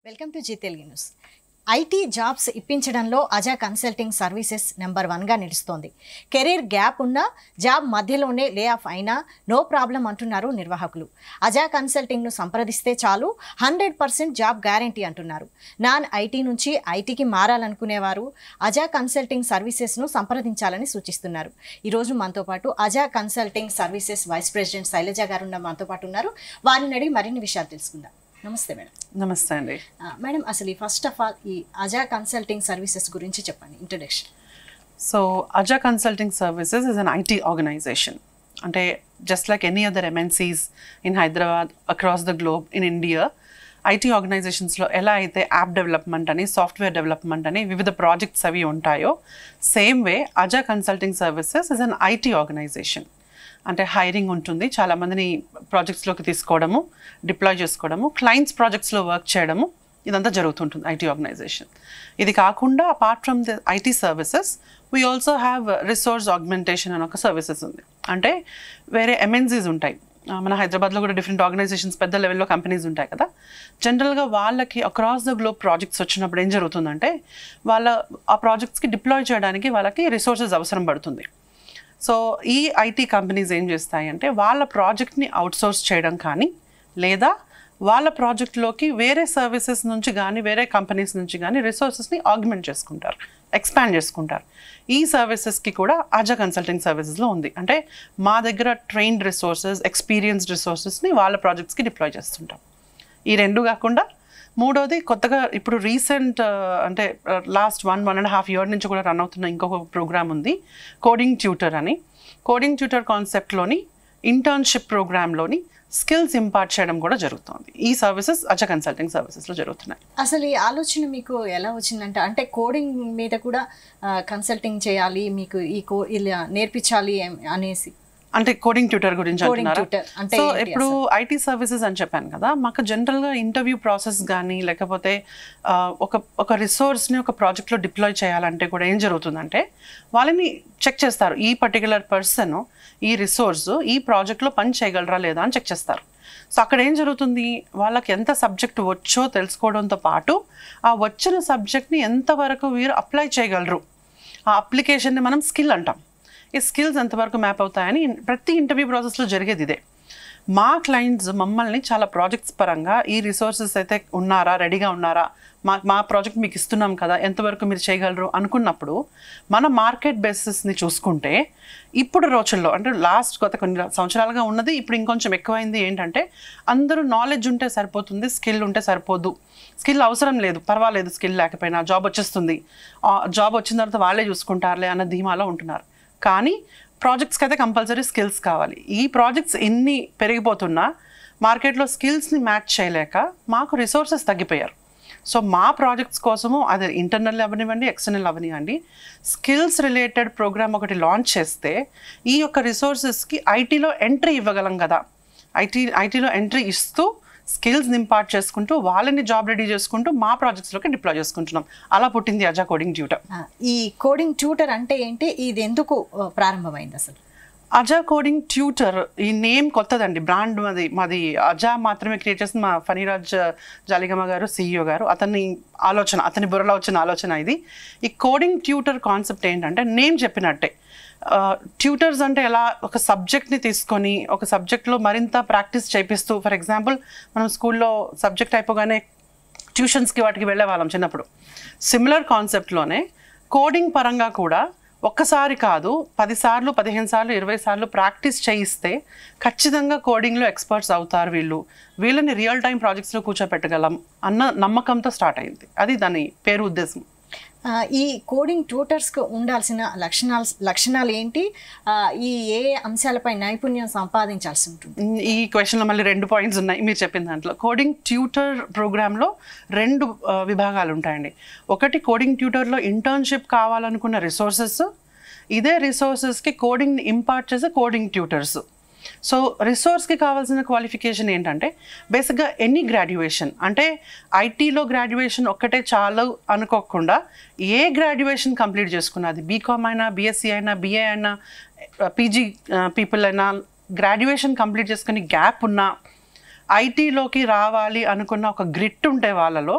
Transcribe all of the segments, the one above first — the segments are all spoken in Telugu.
Welcome to Zee Telugu news IT jobs ఇప్పించడంలో అజా కన్సల్టింగ్ సర్వీసెస్ నెంబర్ వన్గా నిలుస్తోంది కెరీర్ గ్యాప్ ఉన్నా జాబ్ మధ్యలోనే లే ఆఫ్ అయినా నో ప్రాబ్లం అంటున్నారు నిర్వాహకులు అజా కన్సల్టింగ్ను సంప్రదిస్తే చాలు హండ్రెడ్ పర్సెంట్ జాబ్ గ్యారంటీ అంటున్నారు నాన్ ఐటీ నుంచి ఐటీకి మారాలనుకునేవారు అజా కన్సల్టింగ్ సర్వీసెస్ను సంప్రదించాలని సూచిస్తున్నారు ఈరోజు మనతో పాటు Aja consulting services vice president Shailaja గారు ఉన్న మనతో పాటు ఉన్నారు వారిని అడిగి మరిన్ని విషయాలు తెలుసుకుందాం నమస్తే మేడం నమస్తే అండి ఆ, మేడం అసలు ఈ ఫస్ట్ ఆఫ్ ఆల్ ఈ అజా కన్సల్టింగ్ సర్వీసెస్ గురించి చెప్పండి introduction so Aja consulting services is an IT organisation అంటే just like any other MNCs in Hyderabad across the globe in India IT ఆర్గనైజేషన్స్లో ఎలా అయితే యాప్ డెవలప్మెంట్ అని సాఫ్ట్వేర్ డెవలప్మెంట్ అని వివిధ ప్రాజెక్ట్స్ అవి ఉంటాయో same way Aja consulting services is an IT organisation అంటే హైరింగ్ ఉంటుంది చాలా మందిని ప్రాజెక్ట్స్లోకి తీసుకోవడము డిప్లాయ్ చేసుకోవడము క్లయింట్స్ ప్రాజెక్ట్స్లో వర్క్ చేయడము ఇదంతా జరుగుతుంటుంది ఐటీ ఆర్గనైజేషన్ ఇది కాకుండా apart from the IT services we also have resource augmentation అని ఒక సర్వీసెస్ ఉంది అంటే వేరే ఎంఎన్సీస్ ఉంటాయి ఆ, మన హైదరాబాద్లో కూడా డిఫరెంట్ ఆర్గనైజేషన్స్ పెద్ద లెవెల్లో కంపెనీస్ ఉంటాయి కదా జనరల్గా వాళ్ళకి అక్రాస్ ద గ్లోబ్ ప్రాజెక్ట్స్ వచ్చినప్పుడు ఏం జరుగుతుందంటే వాళ్ళ ఆ ప్రాజెక్ట్స్కి డిప్లాయ్ చేయడానికి వాళ్ళకి రిసోర్సెస్ అవసరం పడుతుంది సో ఈ ఐటీ కంపెనీస్ ఏం చేస్తాయి అంటే వాళ్ళ ప్రాజెక్ట్ని అవుట్సోర్స్ చేయడం కానీ లేదా వాళ్ళ ప్రాజెక్ట్లోకి వేరే సర్వీసెస్ నుంచి కానీ వేరే కంపెనీస్ నుంచి కానీ రిసోర్సెస్ని ఆగ్మెంట్ చేసుకుంటారు ఎక్స్పాండ్ చేసుకుంటారు ఈ సర్వీసెస్కి కూడా అజా కన్సల్టింగ్ సర్వీసెస్లో ఉంది అంటే మా దగ్గర ట్రైన్డ్ రిసోర్సెస్ ఎక్స్పీరియన్స్డ్ రిసోర్సెస్ని వాళ్ళ ప్రాజెక్ట్స్కి డిప్లాయ్ చేస్తుంటాం ఈ రెండు కాకుండా మూడోది కొత్తగా ఇప్పుడు రీసెంట్ అంటే last one one and half year నుంచి కూడా రన్ అవుతున్న ఇంకొక ప్రోగ్రామ్ ఉంది కోడింగ్ ట్యూటర్ అని కోడింగ్ ట్యూటర్ కాన్సెప్ట్లోని ఇంటర్న్షిప్ ప్రోగ్రాంలోని స్కిల్స్ ఇంపార్ట్ చేయడం కూడా జరుగుతుంది ఈ సర్వీసెస్ అచ కన్సల్టింగ్ సర్వీసెస్లో జరుగుతున్నాయి అసలు ఈ ఆలోచన మీకు ఎలా వచ్చిందంటే అంటే కోడింగ్ మీద కూడా కన్సల్టింగ్ చేయాలి మీకు ఈ కో ఇలా నేర్పించాలి ఏం- అనేసి అంటే కోడింగ్ ట్యూటర్ గురించి Coding అంటున్నారా tutor అంటే సో ఏంటి ఇప్పుడు ఐటీ సర్వీసెస్ అని చెప్పాను కదా మాకు జనరల్గా ఇంటర్వ్యూ ప్రాసెస్ కానీ లేకపోతే ఆ, ఒక ఒక రిసోర్స్ని ఒక ప్రాజెక్ట్లో డిప్లాయ్ చేయాలంటే కూడా ఏం జరుగుతుందంటే వాళ్ళని చెక్ చేస్తారు ఈ పర్టికులర్ పర్సన్ ఈ రిసోర్స్ ఈ ప్రాజెక్ట్లో పని చేయగలరా లేదా అని చెక్ చేస్తారు సో అక్కడ ఏం జరుగుతుంది వాళ్ళకి ఎంత సబ్జెక్ట్ వచ్చో తెలుసుకోవడంతో పాటు ఆ వచ్చిన సబ్జెక్ట్ని ఎంతవరకు వీరు అప్లై చేయగలరు ఆ అప్లికేషన్ని మనం స్కిల్ అంటాం ఈ స్కిల్స్ ఎంతవరకు మ్యాప్ అవుతాయని ప్రతి ఇంటర్వ్యూ ప్రాసెస్లో జరిగేది ఇదే మా క్లయింట్స్ మమ్మల్ని చాలా ప్రాజెక్ట్స్ పరంగా ఈ రిసోర్సెస్ అయితే ఉన్నారా రెడీగా ఉన్నారా మా మా ప్రాజెక్ట్ మీకు ఇస్తున్నాం కదా ఎంతవరకు మీరు చేయగలరు అనుకున్నప్పుడు మన మార్కెట్ బేసిస్ని చూసుకుంటే ఇప్పుడు రోజుల్లో అంటే లాస్ట్ గత కొన్ని సంవత్సరాలుగా ఉన్నది ఇప్పుడు ఇంకొంచెం ఎక్కువైంది ఏంటంటే అందరూ నాలెడ్జ్ ఉంటే సరిపోతుంది స్కిల్ ఉంటే సరిపోదు స్కిల్ అవసరం లేదు పర్వాలేదు స్కిల్ లేకపోయినా జాబ్ వచ్చేస్తుంది జాబ్ వచ్చిన తర్వాత వాళ్ళే చూసుకుంటారులే అన్న ధీమాలో ఉంటున్నారు కానీ ప్రాజెక్ట్స్కి అయితే కంపల్సరీ స్కిల్స్ కావాలి ఈ ప్రాజెక్ట్స్ ఎన్ని పెరిగిపోతున్నా మార్కెట్లో స్కిల్స్ని మ్యాచ్ చేయలేక మాకు రిసోర్సెస్ తగ్గిపోయారు సో మా ప్రాజెక్ట్స్ కోసము అది ఇంటర్నల్ అవనివ్వండి ఎక్స్టర్నల్ అవనివ్వండి స్కిల్స్ రిలేటెడ్ ప్రోగ్రామ్ ఒకటి లాంచ్ చేస్తే ఈ యొక్క రిసోర్సెస్కి ఐటీలో ఎంట్రీ ఇవ్వగలం కదా ఐటీ ఐటీలో ఎంట్రీ ఇస్తూ స్కిల్స్ ఇంపార్ట్ చేసుకుంటూ వాళ్ళని జాబ్ రెడీ చేసుకుంటూ మా ప్రాజెక్ట్స్లోకి డిప్లాయ్ చేసుకుంటున్నాం అలా పుట్టింది అజా కోడింగ్ ట్యూటర్ ఆ, ఈ కోడింగ్ ట్యూటర్ అంటే ఏంటి ఇది ఎందుకు ఆ, ప్రారంభమైంది అసలు అజా కోడింగ్ ట్యూటర్ ఈ నేమ్ కొత్తదండి బ్రాండ్ మాది మాది అజా మాత్రమే క్రియేట్ చేసిన మా ఫణిరాజ్ జాలిగమ్మ గారు సీఈఓ గారు అతని ఆలోచన అతని బుర్రలో వచ్చిన ఆలోచన ఇది ఈ కోడింగ్ ట్యూటర్ కాన్సెప్ట్ ఏంటంటే నేమ్ చెప్పినట్టే ట్యూటర్స్ అంటే ఎలా ఒక సబ్జెక్ట్ని తీసుకొని ఒక సబ్జెక్ట్లో మరింత ప్రాక్టీస్ చేపిస్తూ ఫర్ ఎగ్జాంపుల్ మనం స్కూల్లో సబ్జెక్ట్ అయిపోగానే ట్యూషన్స్కి వాటికి వెళ్ళే వాళ్ళం చిన్నప్పుడు సిమిలర్ కాన్సెప్ట్లోనే కోడింగ్ పరంగా కూడా ఒక్కసారి కాదు పదిసార్లు పదిహేను సార్లు ఇరవై సార్లు ప్రాక్టీస్ చేయిస్తే ఖచ్చితంగా కోడింగ్లో ఎక్స్పర్ట్స్ అవుతారు వీళ్ళు వీళ్ళని రియల్ టైం ప్రాజెక్ట్స్లో కూర్చోపెట్టగలం అన్న నమ్మకంతో స్టార్ట్ అయింది అది దాని పేరు ఉద్దేశం ఆ, ఈ కోడింగ్ ట్యూటర్స్కి ఉండాల్సిన లక్షణాలు లక్షణాలు ఏంటి ఆ, ఈ ఏ అంశాలపై నైపుణ్యం సంపాదించాల్సి ఉంటుంది మ్, ఈ క్వశ్చన్లో మళ్ళీ రెండు పాయింట్స్ ఉన్నాయి మీరు చెప్పిన దాంట్లో కోడింగ్ ట్యూటర్ ప్రోగ్రాంలో రెండు ఆ, విభాగాలు ఉంటాయండి ఒకటి కోడింగ్ ట్యూటర్లో ఇంటర్న్షిప్ కావాలనుకున్న రిసోర్సెస్ ఇదే రిసోర్సెస్కి కోడింగ్ ఇంపార్ట్ చేసే కోడింగ్ ట్యూటర్స్ సో రిసోర్స్కి కావాల్సిన క్వాలిఫికేషన్ ఏంటంటే బేసిక్గా ఎనీ గ్రాడ్యుయేషన్ అంటే ఐటీలో గ్రాడ్యుయేషన్ ఒక్కటే చాలు అనుకోకుండా ఏ గ్రాడ్యుయేషన్ కంప్లీట్ చేసుకున్నది బీకామ్ అయినా బీఎస్సీ అయినా బీఏ అయినా పీజీ పీపుల్ అయినా గ్రాడ్యుయేషన్ కంప్లీట్ చేసుకుని గ్యాప్ ఉన్నా ఐటీలోకి రావాలి అనుకున్న ఒక గ్రిట్ ఉంటే వాళ్ళలో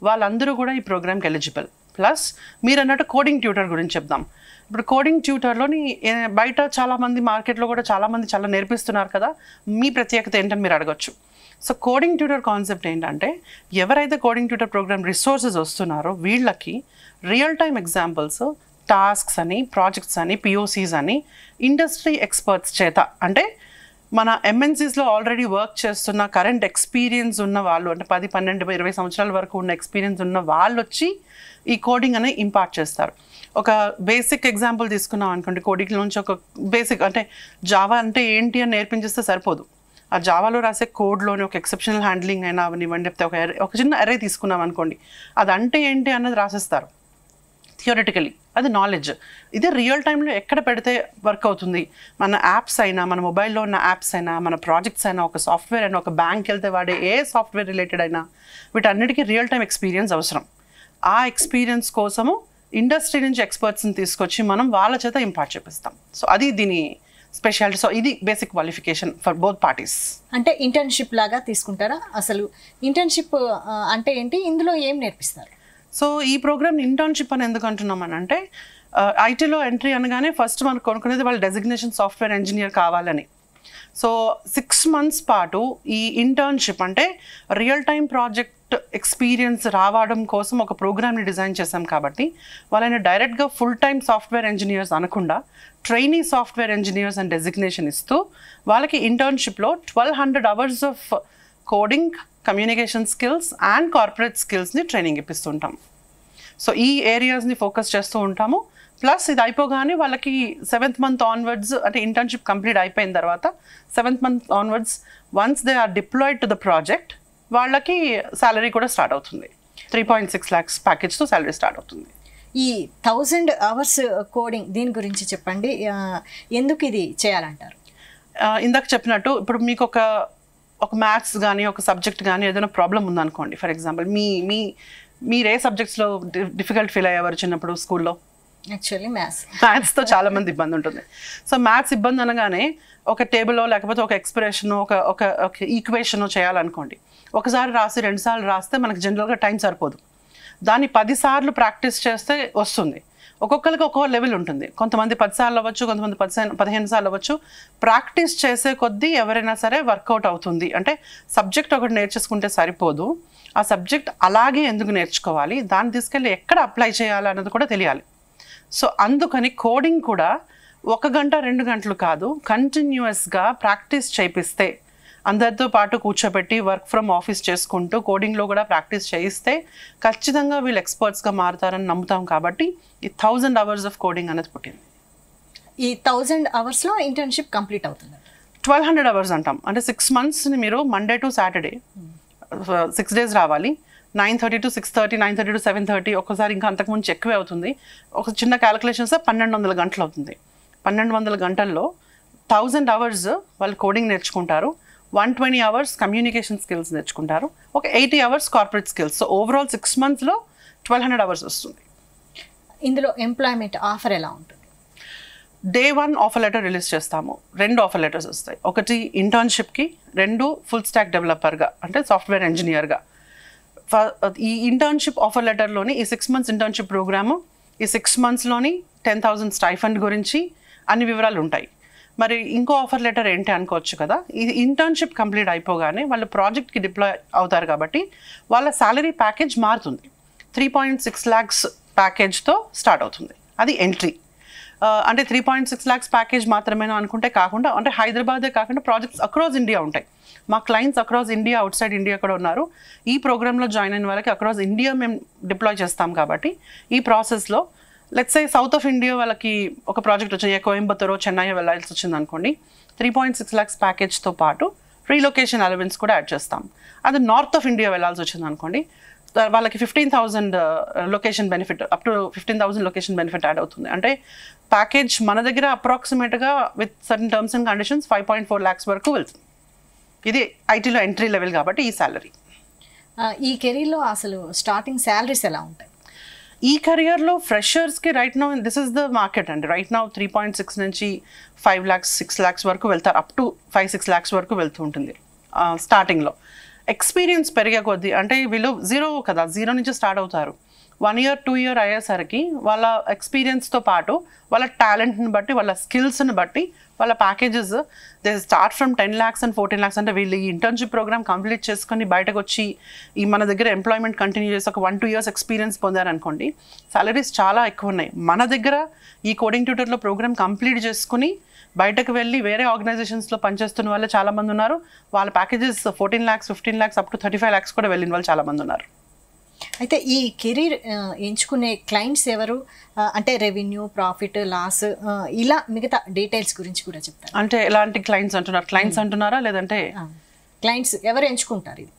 వాళ్ళందరూ కూడా ఈ ప్రోగ్రామ్కి ఎలిజిబుల్ ప్లస్ మీరు అన్నట్టు కోడింగ్ ట్యూటర్ గురించి చెప్దాం ఇప్పుడు కోడింగ్ ట్యూటర్లోని ఏ- బయట చాలామంది మార్కెట్లో కూడా చాలామంది చాలా నేర్పిస్తున్నారు కదా మీ ప్రత్యేకత ఏంటని మీరు అడగచ్చు సో కోడింగ్ ట్యూటర్ కాన్సెప్ట్ ఏంటంటే ఎవరైతే కోడింగ్ ట్యూటర్ ప్రోగ్రామ్ రిసోర్సెస్ వస్తున్నారో వీళ్ళకి రియల్ టైమ్ ఎగ్జాంపుల్స్ టాస్క్స్ అని ప్రాజెక్ట్స్ అని పిఓసీస్ అని ఇండస్ట్రీ ఎక్స్పర్ట్స్ చేత అంటే మన ఎంఎన్సీస్లో ఆల్రెడీ వర్క్ చేస్తున్న కరెంట్ ఎక్స్పీరియన్స్ ఉన్న వాళ్ళు అంటే పది పన్నెండు ఇరవై సంవత్సరాల వరకు ఉన్న ఎక్స్పీరియన్స్ ఉన్న వాళ్ళు వచ్చి ఈ కోడింగ్ అనేది ఇంపార్ట్ చేస్తారు ఒక బేసిక్ ఎగ్జాంపుల్ తీసుకున్నాం అనుకోండి కోడింగ్ నుంచి ఒక బేసిక్ అంటే జావా అంటే ఏంటి అని నేర్పించేస్తే సరిపోదు ఆ జావాలో రాసే కోడ్లోని ఒక ఎక్సెప్షనల్ హ్యాండ్లింగ్ అయినా అవనివ్వండి లేకపోతే ఒక array- ఒక చిన్న అరే తీసుకున్నాం అనుకోండి అది అంటే ఏంటి అన్నది రాసేస్తారు థియోరిటికలీ అది నాలెడ్జ్ ఇది రియల్ టైంలో ఎక్కడ పెడితే వర్క్ అవుతుంది మన యాప్స్ అయినా మన మొబైల్లో ఉన్న యాప్స్ అయినా మన ప్రాజెక్ట్స్ అయినా ఒక సాఫ్ట్వేర్ అయినా ఒక బ్యాంక్ వెళ్తే వాడే ఏ సాఫ్ట్వేర్ రిలేటెడ్ అయినా వీటన్నిటికీ రియల్ టైం ఎక్స్పీరియన్స్ అవసరం ఆ ఎక్స్పీరియన్స్ కోసము ఇండస్ట్రీ నుంచి ఎక్స్పర్ట్స్ని తీసుకొచ్చి మనం వాళ్ళ చేత ఇంపార్ట్ చేపిస్తాం సో అది దీని స్పెషాలిటీ సో ఇది basic qualification for both parties అంటే ఇంటర్న్షిప్ లాగా తీసుకుంటారా అసలు ఇంటర్న్షిప్ అంటే ఏంటి ఇందులో ఏం నేర్పిస్తారు సో ఈ ప్రోగ్రామ్ ఇంటర్న్షిప్ అని ఎందుకు అంటున్నామని అంటే ఐటీలో ఎంట్రీ అనగానే ఫస్ట్ మనకు కొనుక్కునేది వాళ్ళు డెసిగ్నేషన్ సాఫ్ట్వేర్ ఇంజనీర్ కావాలని సో సిక్స్ మంత్స్ పాటు ఈ ఇంటర్న్షిప్ అంటే రియల్ టైం ప్రాజెక్ట్ ఎక్స్పీరియన్స్ రావడం కోసం ఒక ప్రోగ్రామ్ని డిజైన్ చేశాం కాబట్టి వాళ్ళని డైరెక్ట్గా ఫుల్ టైం సాఫ్ట్వేర్ ఇంజనీర్స్ అనకుండా trainee software engineers and designation ఇస్తూ వాళ్ళకి ఇంటర్న్షిప్లో twelve hundred hours of coding communication skills and corporate స్కిల్స్ని ట్రైనింగ్ ఇప్పిస్తుంటాం సో ఈ ఏరియాస్ని ఫోకస్ చేస్తూ ఉంటాము ప్లస్ ఇది అయిపోగానే వాళ్ళకి సెవెంత్ మంత్ ఆన్వర్డ్స్ అంటే ఇంటర్న్షిప్ కంప్లీట్ అయిపోయిన తర్వాత seventh month onwards once they are deployed to the project వాళ్ళకి శాలరీ కూడా స్టార్ట్ అవుతుంది త్రీ పాయింట్ సిక్స్ ల్యాక్స్ ప్యాకేజ్తో శాలరీ స్టార్ట్ అవుతుంది ఈ థౌజండ్ అవర్స్ కోడింగ్ దీని గురించి చెప్పండి ఆ, ఎందుకు ఇది చేయాలంటారు ఆ, ఇందాక చెప్పినట్టు ఇప్పుడు మీకు ఒక ఒక మ్యాథ్స్ కానీ ఒక సబ్జెక్ట్ కానీ ఏదైనా ప్రాబ్లం ఉందనుకోండి ఫర్ ఎగ్జాంపుల్ మీ మీ మీరు ఏ సబ్జెక్ట్స్లో డిఫికల్ట్ ఫీల్ అయ్యేవారు చిన్నప్పుడు స్కూల్లో యాక్చువల్లీ మ్యాథ్స్ మ్యాథ్స్తో చాలా మంది ఇబ్బంది ఉంటుంది సో మ్యాథ్స్ ఇబ్బంది అనగానే ఒక టేబుల్లో లేకపోతే ఒక ఎక్స్ప్రెషన్ ఒక ఒక ఒక ఈక్వేషన్ చేయాలనుకోండి ఒకసారి రాసి రెండుసార్లు రాస్తే మనకి జనరల్గా టైం సరిపోదు దాన్ని పదిసార్లు ప్రాక్టీస్ చేస్తే వస్తుంది ఒక్కొక్కరికి ఒక్కో లెవెల్ ఉంటుంది కొంతమంది పది సార్లు అవ్వచ్చు కొంతమంది పదిహేను పదిహేను సార్లు అవ్వచ్చు ప్రాక్టీస్ చేసే కొద్దీ ఎవరైనా సరే వర్కౌట్ అవుతుంది అంటే సబ్జెక్ట్ ఒకటి నేర్చేసుకుంటే సరిపోదు ఆ సబ్జెక్ట్ అలాగే ఎందుకు నేర్చుకోవాలి దాన్ని తీసుకెళ్ళి ఎక్కడ అప్లై చేయాలి అన్నది కూడా తెలియాలి సో అందుకని కోడింగ్ కూడా ఒక గంట రెండు గంటలు కాదు కంటిన్యూస్గా ప్రాక్టీస్ చేపిస్తే అందరితో పాటు కూర్చోబెట్టి వర్క్ ఫ్రమ్ ఆఫీస్ చేసుకుంటూ కోడింగ్లో కూడా ప్రాక్టీస్ చేయిస్తే ఖచ్చితంగా వీళ్ళు ఎక్స్పర్ట్స్గా మారుతారని నమ్ముతాం కాబట్టి ఈ థౌజండ్ అవర్స్ ఆఫ్ కోడింగ్ అనేది పుట్టింది ఈ థౌజండ్ అవర్స్లో ఇంటర్న్షిప్ కంప్లీట్ అవుతుంది ట్వెల్వ్ హండ్రెడ్ అవర్స్ అంటాం అంటే సిక్స్ మంత్స్ని మీరు Monday to Saturday six days రావాలి nine thirty to six thirty nine thirty to seven thirty ఒకసారి ఇంకా అంతకుముందు ఎక్కువే అవుతుంది ఒక చిన్న క్యాలిక్యులేషన్స్ పన్నెండు వందల గంటలు అవుతుంది పన్నెండు వందల గంటల్లో థౌజండ్ అవర్స్ వాళ్ళు కోడింగ్ నేర్చుకుంటారు one twenty hours communication skills నేర్చుకుంటారు ఒక eighty hours corporate skills so overall six మంత్స్లో ట్వెల్వ్ హండ్రెడ్ అవర్స్ వస్తుంది ఇందులో ఎంప్లాయ్మెంట్ ఆఫర్ ఎలా ఉంటుంది day one offer letter release చేస్తాము రెండు ఆఫర్ లెటర్స్ వస్తాయి ఒకటి ఇంటర్న్షిప్కి రెండు ఫుల్ స్టాక్ డెవలపర్గా అంటే సాఫ్ట్వేర్ ఇంజనీర్గా ఈ ఇంటర్న్షిప్ ఆఫర్ లెటర్లోని ఈ సిక్స్ మంత్స్ ఇంటర్న్షిప్ ప్రోగ్రాము ఈ సిక్స్ మంత్స్లోని టెన్ థౌజండ్ స్టైఫండ్ గురించి అన్ని వివరాలు ఉంటాయి మరి ఇంకో ఆఫర్ లెటర్ ఏంటి అనుకోవచ్చు కదా ఈ ఇంటర్న్షిప్ కంప్లీట్ అయిపోగానే వాళ్ళు ప్రాజెక్ట్కి డిప్లాయ్ అవుతారు కాబట్టి వాళ్ళ శాలరీ ప్యాకేజ్ మారుతుంది త్రీ పాయింట్ సిక్స్ ల్యాక్స్ ప్యాకేజ్తో స్టార్ట్ అవుతుంది అది ఎంట్రీ ఆ, అంటే three point six lakhs package మాత్రమేనా అనుకుంటే కాకుండా అంటే హైదరాబాదే కాకుండా ప్రాజెక్ట్స్ అక్రాస్ ఇండియా ఉంటాయి మా clients across India outside India కూడా ఉన్నారు ఈ ప్రోగ్రాంలో జాయిన్ అయిన వాళ్ళకి అక్రాస్ ఇండియా మేము డిప్లాయ్ చేస్తాం కాబట్టి ఈ ప్రాసెస్లో let's say south of India వాళ్ళకి ఒక ప్రాజెక్ట్ వచ్చింది కోయంబత్తూరు చెన్నై వెళ్ళాల్సి వచ్చింది అనుకోండి త్రీ పాయింట్ సిక్స్ ల్యాక్స్ ప్యాకేజ్తో పాటు రీలొకేషన్ అలవెన్స్ కూడా యాడ్ చేస్తాం అది నార్త్ ఆఫ్ ఇండియా వెళ్ళాల్సి వచ్చింది అనుకోండి దా- వాళ్ళకి fifteen thousand location benefit up to fifteen thousand location benefit add అవుతుంది అంటే ప్యాకేజ్ మన దగ్గర అప్రాక్సిమేట్గా with certain terms and conditions five point four lakhs వరకు వెళ్తుంది ఇది ఐటీలో ఎంట్రీ లెవెల్ కాబట్టి ఈ శాలరీ ఆ, ఈ కెరీర్లో అసలు స్టార్టింగ్ శాలరీస్ ఎలా ఉంటాయి ఈ కెరియర్లో ఫ్రెషర్స్కి right now this is the market అండి right now three point six నుంచి ఫైవ్ ల్యాక్స్ సిక్స్ ల్యాక్స్ వరకు వెళ్తారు up to five six lakhs వరకు వెళ్తూ ఉంటుంది స్టార్టింగ్లో ఎక్స్పీరియన్స్ పెరిగే కొద్దీ అంటే వీళ్ళు జీరో కదా జీరో నుంచి స్టార్ట్ అవుతారు వన్ ఇయర్ టూ ఇయర్ అయ్యేసరికి వాళ్ళ ఎక్స్పీరియన్స్తో పాటు వాళ్ళ టాలెంట్ని బట్టి వాళ్ళ స్కిల్స్ని బట్టి వాళ్ళ packages they start from ten lakhs and fourteen lakhs అంటే వీళ్ళు ఈ ఇంటర్న్షిప్ ప్రోగ్రామ్ కంప్లీట్ చేసుకొని బయటకు వచ్చి ఈ మన దగ్గర ఎంప్లాయ్మెంట్ కంటిన్యూ చేసి ఒక వన్ టూ ఇయర్స్ ఎక్స్పీరియన్స్ పొందారనుకోండి సాలరీస్ చాలా ఎక్కువ ఉన్నాయి మన దగ్గర ఈ కోడింగ్ ట్యూటర్లో ప్రోగ్రామ్ కంప్లీట్ చేసుకుని బయటకు వెళ్ళి వేరే ఆర్గనైజేషన్స్లో పనిచేస్తున్న వాళ్ళు చాలా మంది ఉన్నారు వాళ్ళ packages fourteen lakhs fifteen lakhs up to thirty five lakhs కూడా వెళ్ళిన వాళ్ళు చాలా మంది ఉన్నారు అయితే ఈ కెరీర్ ఎంచుకునే క్లయింట్స్ ఎవరు ఆ, అంటే రెవెన్యూ ప్రాఫిట్ లాస్ ఇలా మిగతా డీటెయిల్స్ గురించి కూడా చెప్తారు అంటే ఎలాంటి క్లయింట్స్ అంటున్నారు క్లయింట్స్ అంటున్నారా లేదంటే క్లయింట్స్ ఎవరు ఎంచుకుంటారు ఇది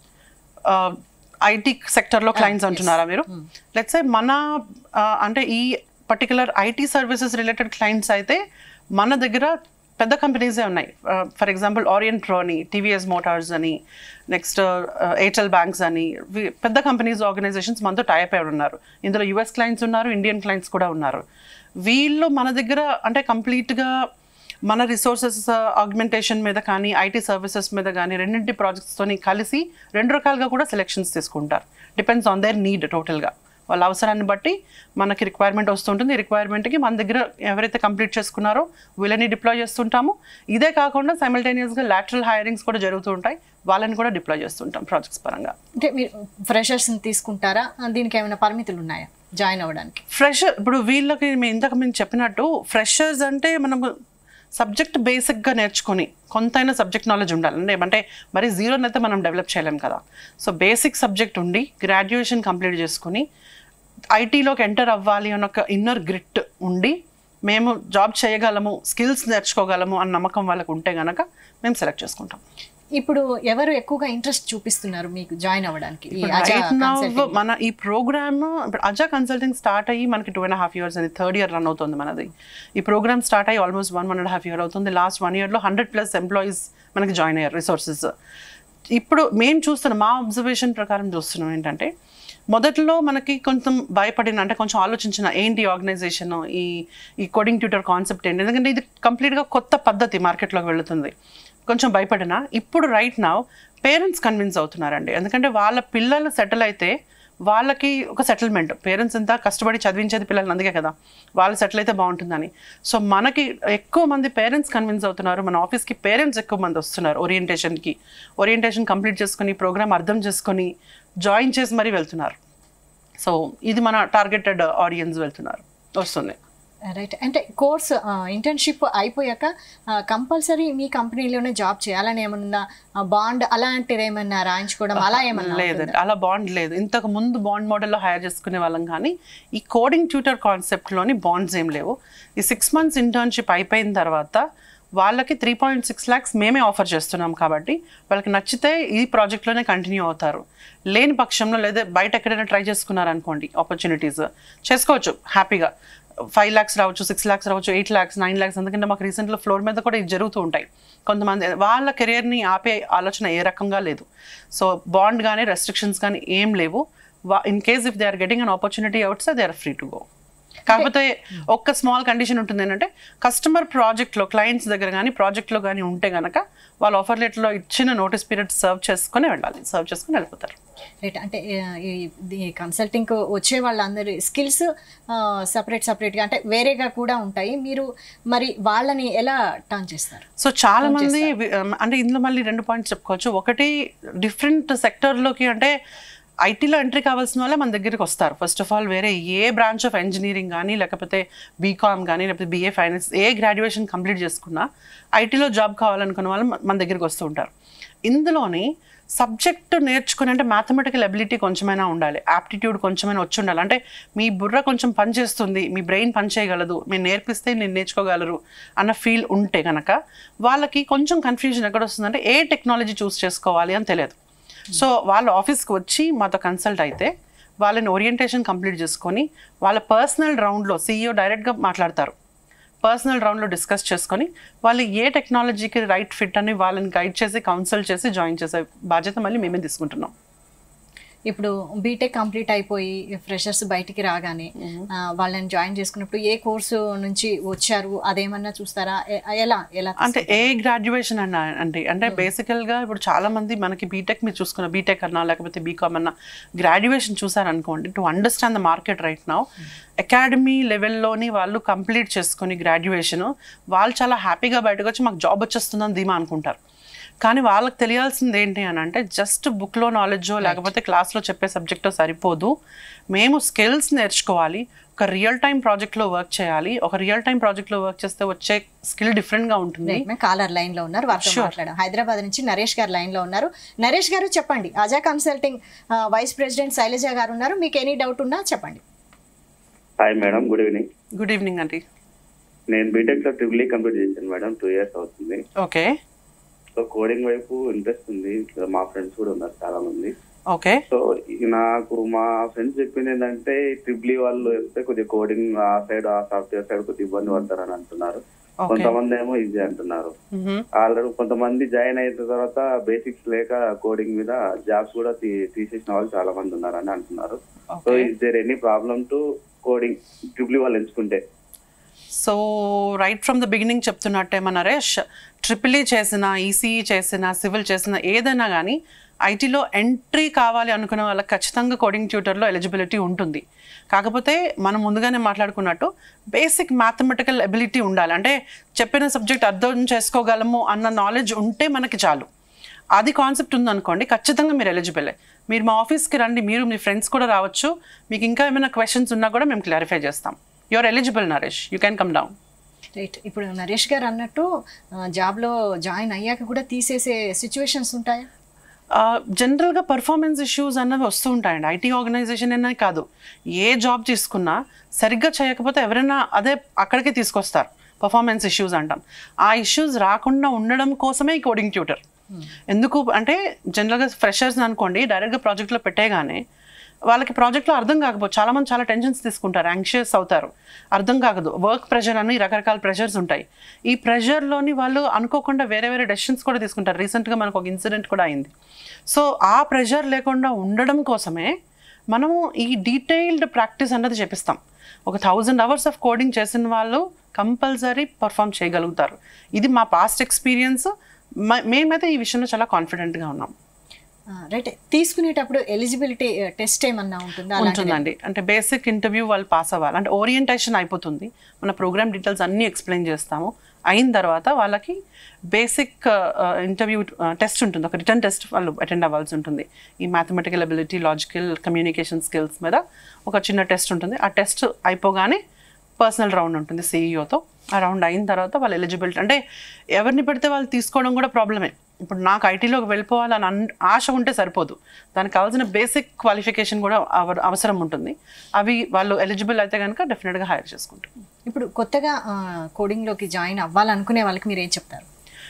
ఐటీ సెక్టర్లో క్లయింట్స్ అంటున్నారా మీరు లెట్స్ మన ఆ, అంటే ఈ particular IT services related clients అయితే మన దగ్గర పెద్ద కంపెనీసే ఉన్నాయి ఫర్ ఎగ్జాంపుల్ ఆరియంట్ ప్రో అని టీవీఎస్ మోటార్స్ అని నెక్స్ట్ ఎయిర్టెల్ బ్యాంక్స్ అని వి- పెద్ద కంపెనీస్ ఆర్గనైజేషన్స్ మనతో టైప్ అయి ఉన్నారు ఇందులో యుఎస్ క్లయింట్స్ ఉన్నారు ఇండియన్ క్లయింట్స్ కూడా ఉన్నారు వీళ్ళు మన దగ్గర అంటే కంప్లీట్గా మన రిసోర్సెస్ ఆగ్మెంటేషన్ మీద కానీ ఐటీ సర్వీసెస్ మీద కానీ రెండింటి ప్రాజెక్ట్స్తోని కలిసి రెండు రకాలుగా కూడా సెలెక్షన్స్ తీసుకుంటారు డిపెండ్స్ ఆన్ దేర్ నీడ్ టోటల్గా వాళ్ళ అవసరాన్ని బట్టి మనకి రిక్వైర్మెంట్ వస్తుంటుంది ఈ రిక్వైర్మెంట్కి మన దగ్గర ఎవరైతే కంప్లీట్ చేసుకున్నారో వీళ్ళని డిప్లాయ్ చేస్తుంటాము ఇదే కాకుండా సైమల్టేనియస్గా లాటరల్ హైరింగ్స్ కూడా జరుగుతూ ఉంటాయి వాళ్ళని కూడా డిప్లాయ్ చేస్తుంటాం ప్రాజెక్ట్స్ పరంగా అంటే మీరు ఫ్రెషర్స్ని తీసుకుంటారా ఆ, దీనికి ఏమైనా పరిమితులు ఉన్నాయా జాయిన్ అవ్వడానికి ఫ్రెషర్ ఇప్పుడు వీళ్ళకి మేము ఇంతకు మేము చెప్పినట్టు ఫ్రెషర్స్ అంటే మనం సబ్జెక్ట్ బేసిక్గా నేర్చుకొని కొంతైనా సబ్జెక్ట్ నాలెడ్జ్ ఉండాలి అంటే అంటే మరి జీరోనైతే మనం డెవలప్ చేయలేం కదా సో బేసిక్ సబ్జెక్ట్ ఉండి గ్రాడ్యుయేషన్ కంప్లీట్ చేసుకుని ఐటీలోకి ఎంటర్ అవ్వాలి అన్న ఒక ఇన్నర్ గ్రిట్ ఉండి మేము జాబ్ చేయగలము స్కిల్స్ నేర్చుకోగలము అన్న నమ్మకం వాళ్ళకు ఉంటే గనక మేము సెలెక్ట్ చేసుకుంటాం ఇప్పుడు ఎవరు ఎక్కువగా ఇంట్రెస్ట్ చూపిస్తున్నారు మీకు జాయిన్ అవ్వడానికి ఈ ఇప్పుడు అజా right now consulting? మన ఈ ప్రోగ్రామ్ ఇప్పుడు అజా కన్సల్టింగ్ స్టార్ట్ అయ్యి మనకి టూ అండ్ హాఫ్ ఇయర్స్ అని థర్డ్ ఇయర్ రన్ అవుతుంది మనది ఈ ప్రోగ్రామ్ స్టార్ట్ అయ్యి almost one one and half year అవుతుంది లాస్ట్ వన్ ఇయర్లో హండ్రెడ్ ప్లస్ ఎంప్లాయీస్ మనకి జాయిన్ అయ్యారు రిసోర్సెస్ ఇప్పుడు మేము చూస్తున్నాం మా అబ్జర్వేషన్ ప్రకారం చూస్తున్నాం ఏంటంటే మొదట్లో మనకి కొంచెం భయపడిన అంటే కొంచెం ఆలోచించిన ఏంటి ఆర్గనైజేషన్ ఈ ఈ కోడింగ్ ట్యూటర్ కాన్సెప్ట్ ఏంటి ఎందుకంటే ఇది కంప్లీట్గా కొత్త పద్ధతి మార్కెట్లోకి వెళుతుంది కొంచెం భయపడినా ఇప్పుడు రైట్ నా పేరెంట్స్ కన్విన్స్ అవుతున్నారండి ఎందుకంటే వాళ్ళ పిల్లలు సెటిల్ అయితే వాళ్ళకి ఒక సెటిల్మెంట్ పేరెంట్స్ ఎంత కష్టపడి చదివించేది పిల్లల్ని అందుకే కదా వాళ్ళు సెటిల్ అయితే బాగుంటుందని సో మనకి ఎక్కువ మంది పేరెంట్స్ కన్విన్స్ అవుతున్నారు మన ఆఫీస్కి పేరెంట్స్ ఎక్కువ మంది వస్తున్నారు ఓరియంటేషన్కి ఓరియంటేషన్ కంప్లీట్ చేసుకొని ప్రోగ్రామ్ అర్థం చేసుకొని జాయిన్ చేసి మరీ వెళ్తున్నారు సో ఇది మన టార్గెటెడ్ ఆడియన్స్ వెళ్తున్నారు వస్తుంది రైట్ అంటే కోర్స్ ఇంటర్న్షిప్ అయిపోయాక కంపల్సరీ మీ కంపెనీలోనే జాబ్ చేయాలని ఏమన్నా బాండ్ అలాంటిది ఏమన్నా రాయించుకోవడం అలా ఏమన్నా లేదండి అలా బాండ్ లేదు ఇంతకు ముందు బాండ్ మోడల్లో హైర్ చేసుకునే వాళ్ళం కానీ ఈ కోడింగ్ ట్యూటర్ కాన్సెప్ట్లోని బాండ్స్ ఏం లేవు ఈ సిక్స్ మంత్స్ ఇంటర్న్షిప్ అయిపోయిన తర్వాత వాళ్ళకి త్రీ పాయింట్ సిక్స్ ల్యాక్స్ మేమే ఆఫర్ చేస్తున్నాం కాబట్టి వాళ్ళకి నచ్చితే ఈ ప్రాజెక్ట్లోనే కంటిన్యూ అవుతారు లేని పక్షంలో లేదా బయట ఎక్కడైనా ట్రై చేసుకున్నారనుకోండి ఆపర్చునిటీస్ చేసుకోవచ్చు హ్యాపీగా ఫైవ్ ల్యాక్స్ రావచ్చు సిక్స్ ల్యాక్స్ రావచ్చు ఎయిట్ ల్యాక్స్ నైన్ ల్యాక్స్ ఎందుకంటే మాకు రీసెంట్లో ఫ్లోర్ మీద కూడా ఇది జరుగుతూ ఉంటాయి కొంతమంది వాళ్ళ కెరియర్ని ఆపే ఆలోచన ఏ రకంగా లేదు సో బాండ్ కానీ రెస్ట్రిక్షన్స్ కానీ ఏం లేవు in case if they are getting an opportunity outs they are free to go కాకపోతే ఒక్క స్మాల్ కండిషన్ ఉంటుంది ఏంటంటే కస్టమర్ ప్రాజెక్ట్లో క్లయింట్స్ దగ్గర కానీ ప్రాజెక్ట్లో కానీ ఉంటే కనుక వాళ్ళు ఆఫర్ లెటర్లో ఇచ్చిన నోటీస్ పీరియడ్ సర్వ్ చేసుకొని వెళ్ళాలి సర్వ్ చేసుకొని వెళ్ళిపోతారు రైట్ అంటే ఆ, ఈ కన్సల్టింగ్ వచ్చే వాళ్ళందరి స్కిల్స్ సపరేట్ సపరేట్గా అంటే వేరేగా కూడా ఉంటాయి మీరు మరి వాళ్ళని ఎలా టర్న్ చేస్తారు సో చాలా మంది వి- అంటే ఇందులో మళ్ళీ రెండు పాయింట్స్ చెప్పుకోవచ్చు ఒకటి డిఫరెంట్ సెక్టర్లోకి అంటే ఐటీలో ఎంట్రీ కావాల్సిన వాళ్ళే మన దగ్గరికి వస్తారు ఫస్ట్ ఆఫ్ ఆల్ వేరే ఏ బ్రాంచ్ ఆఫ్ ఇంజనీరింగ్ కానీ లేకపోతే బీకామ్ కానీ లేకపోతే బీఏ ఫైనాన్స్ ఏ గ్రాడ్యుయేషన్ కంప్లీట్ చేసుకున్నా ఐటీలో జాబ్ కావాలనుకున్న వాళ్ళు మన- మన దగ్గరికి వస్తూ ఉంటారు ఇందులోని సబ్జెక్ట్ నేర్చుకుని అంటే మ్యాథమెటికల్ అబిలిటీ కొంచెమైనా ఉండాలి యాప్టిట్యూడ్ కొంచెమైనా వచ్చి ఉండాలి అంటే మీ బుర్ర కొంచెం పనిచేస్తుంది మీ బ్రెయిన్ పనిచేయగలదు మీరు నేర్పిస్తే నేను నేర్చుకోగలరు అన్న ఫీల్ ఉంటే కనుక వాళ్ళకి కొంచెం కన్ఫ్యూజన్ ఎక్కడ వస్తుందంటే ఏ టెక్నాలజీ చూస్ చేసుకోవాలి అని తెలియదు సో వాళ్ళ ఆఫీస్కి వచ్చి మాతో కన్సల్ట్ అయితే వాళ్ళని ఓరియంటేషన్ కంప్లీట్ చేసుకొని వాళ్ళ పర్సనల్ రౌండ్లో సీఈఓ డైరెక్ట్గా మాట్లాడతారు పర్సనల్ రౌండ్లో డిస్కస్ చేసుకొని వాళ్ళు ఏ టెక్నాలజీకి రైట్ ఫిట్ అని వాళ్ళని గైడ్ చేసి కౌన్సిల్ చేసి జాయిన్ చేసే బాధ్యత మళ్ళీ మేమే తీసుకుంటున్నాం ఇప్పుడు బీటెక్ కంప్లీట్ అయిపోయి ఫ్రెషర్స్ బయటికి రాగానే ఆ, వాళ్ళని జాయిన్ చేసుకున్నప్పుడు ఏ కోర్సు నుంచి వచ్చారు అదేమన్నా చూస్తారా ఎ- ఎలా ఎలా అంటే ఏ గ్రాడ్యుయేషన్ అన్న అంటే అంటే బేసికల్గా ఇప్పుడు చాలా మంది మనకి బీటెక్ మీరు చూసుకున్న బీటెక్ అన్నా లేకపోతే బీకామ్ అన్నా గ్రాడ్యుయేషన్ చూసారనుకోండి to understand the market right now academy లెవెల్లోని వాళ్ళు కంప్లీట్ చేసుకుని గ్రాడ్యుయేషన్ వాళ్ళు చాలా హ్యాపీగా బయటకు వచ్చి మాకు జాబ్ వచ్చేస్తుందని ధీమా అనుకుంటారు కానీ వాళ్ళకి తెలియాల్సింది ఏంటి అని అంటే జస్ట్ బుక్లో నాలెడ్జో లేకపోతే క్లాస్లో చెప్పే సబ్జెక్టో సరిపోదు మేము స్కిల్స్ నేర్చుకోవాలి ఒక రియల్ టైం ప్రాజెక్ట్లో వర్క్ చేయాలి ఒక రియల్ టైం ప్రాజెక్ట్లో వర్క్ చేస్తే వచ్చే స్కిల్ డిఫరెంట్గా ఉంటుంది కాలర్ లైన్ లో ఉన్నారు వారితో మాట్లాడాం హైదరాబాద్ నుంచి నరేష్ గారు లైన్ లో ఉన్నారు నరేష్ గారు చెప్పండి అజా కన్సల్టింగ్ ఆ, వైస్ ప్రెసిడెంట్ శైలజ గారు ఉన్నారు మీకు ఎనీ డౌట్ ఉన్నా చెప్పండి hi madam good evening good evening అండి నేను బీటెక్ లో ట్రిపుల్ ఈ కంప్లీట్ చేశాను మేడం టూ ఇయర్స్ అవుతుంది ఓకే సో కోడింగ్ వైపు ఇంట్రెస్ట్ ఉంది ఇక్కడ మా ఫ్రెండ్స్ కూడా ఉన్నారు చాలా మంది ఓకే సో ఈ నాకు మా ఫ్రెండ్స్ చెప్పింది ఏంటంటే ట్రిపుల్ ఈ వాళ్ళు వెళ్తే కొద్దిగా కోడింగ్ ఆ సైడ్ ఆ సాఫ్ట్వేర్ సైడ్ కొద్దిగా ఇబ్బంది పడతారని అంటున్నారు ఓకే కొంతమంది ఏమో ఈజీ అంటున్నారు ఆల్రెడీ కొంతమంది జాయిన్ అయిన తర్వాత బేసిక్స్ లేక కోడింగ్ మీద జాబ్స్ కూడా తీ- తీసేసిన వాళ్ళు చాలా మంది ఉన్నారని అంటున్నారు so okay is there any problem to coding triple వాళ్ళు ఎంచుకుంటే so right from the beginning చెప్తున్నట్టే మన నరేష్ ట్రిపుల్ ఈ చేసిన ఈసీఈ చేసిన సివిల్ చేసిన ఏదైనా కానీ ఐటీలో ఎంట్రీ కావాలి అనుకున్న వాళ్ళకి ఖచ్చితంగా కోడింగ్ ట్యూటర్లో ఎలిజిబిలిటీ ఉంటుంది కాకపోతే మనం ముందుగానే మాట్లాడుకున్నట్టు బేసిక్ మ్యాథమెటికల్ ఎబిలిటీ ఉండాలి అంటే చెప్పిన సబ్జెక్ట్ అర్థం చేసుకోగలము అన్న నాలెడ్జ్ ఉంటే మనకి చాలు అది కాన్సెప్ట్ ఉందనుకోండి ఖచ్చితంగా మీరు ఎలిజిబులే మీరు మా ఆఫీస్కి రండి మీరు మీ ఫ్రెండ్స్ కూడా రావచ్చు మీకు ఇంకా ఏమైనా క్వశ్చన్స్ ఉన్నా కూడా మేము క్లారిఫై చేస్తాం you are eligible Naresh you can come down right ఇప్పుడు నరేష్ గారు అన్నట్టు ఆ, జాబ్లో జాయిన్ అయ్యాక కూడా తీసేసే సిచ్యువేషన్స్ ఉంటాయా జనరల్గా పర్ఫార్మెన్స్ ఇష్యూస్ అన్నవి వస్తూ ఉంటాయండి ఐటీ ఆర్గనైజేషన్ అనే కాదు ఏ జాబ్ తీసుకున్నా సరిగ్గా చేయకపోతే ఎవరైనా అదే అక్కడికే తీసుకొస్తారు పర్ఫార్మెన్స్ ఇష్యూస్ అంటాం ఆ ఇష్యూస్ రాకుండా ఉండడం కోసమే ఈ కోడింగ్ ట్యూటర్ ఎందుకు అంటే జనరల్గా ఫ్రెషర్స్ అనుకోండి డైరెక్ట్గా ప్రాజెక్ట్లో పెట్టేగానే వాళ్ళకి ప్రాజెక్ట్లో అర్థం కాకపోతే చాలా మంది చాలా టెన్షన్స్ తీసుకుంటారు యాంగ్షియస్ అవుతారు అర్థం కాకదు వర్క్ ప్రెషర్ అని రకరకాల ప్రెషర్స్ ఉంటాయి ఈ ప్రెషర్లోని వాళ్ళు అనుకోకుండా వేరే వేరే డెసిషన్స్ కూడా తీసుకుంటారు రీసెంట్గా మనకు ఒక ఇన్సిడెంట్ కూడా అయింది సో ఆ ప్రెషర్ లేకుండా ఉండడం కోసమే మనము ఈ డీటెయిల్డ్ ప్రాక్టీస్ అన్నది చేపిస్తాం ఒక థౌజండ్ అవర్స్ ఆఫ్ కోడింగ్ చేసిన వాళ్ళు కంపల్సరీ పర్ఫామ్ చేయగలుగుతారు ఇది మా పాస్ట్ ఎక్స్పీరియన్స్ మేమైతే ఈ విషయంలో చాలా కాన్ఫిడెంట్గా ఉన్నాం రైట్ తీసుకునేటప్పుడు ఎలిజిబిలిటీ టెస్ట్ ఏమన్నా ఉంటుందా అలాంటిది? ఉంటుందండి అంటే బేసిక్ ఇంటర్వ్యూ వాళ్ళు పాస్ అవ్వాలి అంటే ఓరియంటేషన్ అయిపోతుంది మన ప్రోగ్రామ్ డీటెయిల్స్ అన్నీ ఎక్స్ప్లెయిన్ చేస్తాము అయిన తర్వాత వాళ్ళకి బేసిక్ ఇంటర్వ్యూ టెస్ట్ ఉంటుంది ఒక రిటర్న్ టెస్ట్ వాళ్ళు అటెండ్ అవ్వాల్సి ఉంటుంది ఈ mathematical ability logical communication skills మీద ఒక చిన్న టెస్ట్ ఉంటుంది ఆ టెస్ట్ అయిపోగానే పర్సనల్ రౌండ్ ఉంటుంది సీఈఓతో ఆ రౌండ్ అయిన తర్వాత వాళ్ళు ఎలిజిబిలిటీ అంటే ఎవరిని పెడితే వాళ్ళు తీసుకోవడం కూడా ప్రాబ్లమే ఇప్పుడు నాకు ఐటీలోకి వెళ్ళిపోవాలని అన్ ఆశ ఉంటే సరిపోదు దానికి కావాల్సిన బేసిక్ క్వాలిఫికేషన్ కూడా అవ- అవసరం ఉంటుంది అవి వాళ్ళు ఎలిజిబుల్ అయితే కనుక డెఫినెట్గా హైర్ చేసుకుంటారు ఇప్పుడు కొత్తగా ఆ, కోడింగ్లోకి జాయిన్ అవ్వాలనుకునే వాళ్ళకి మీరు ఏం చెప్తారు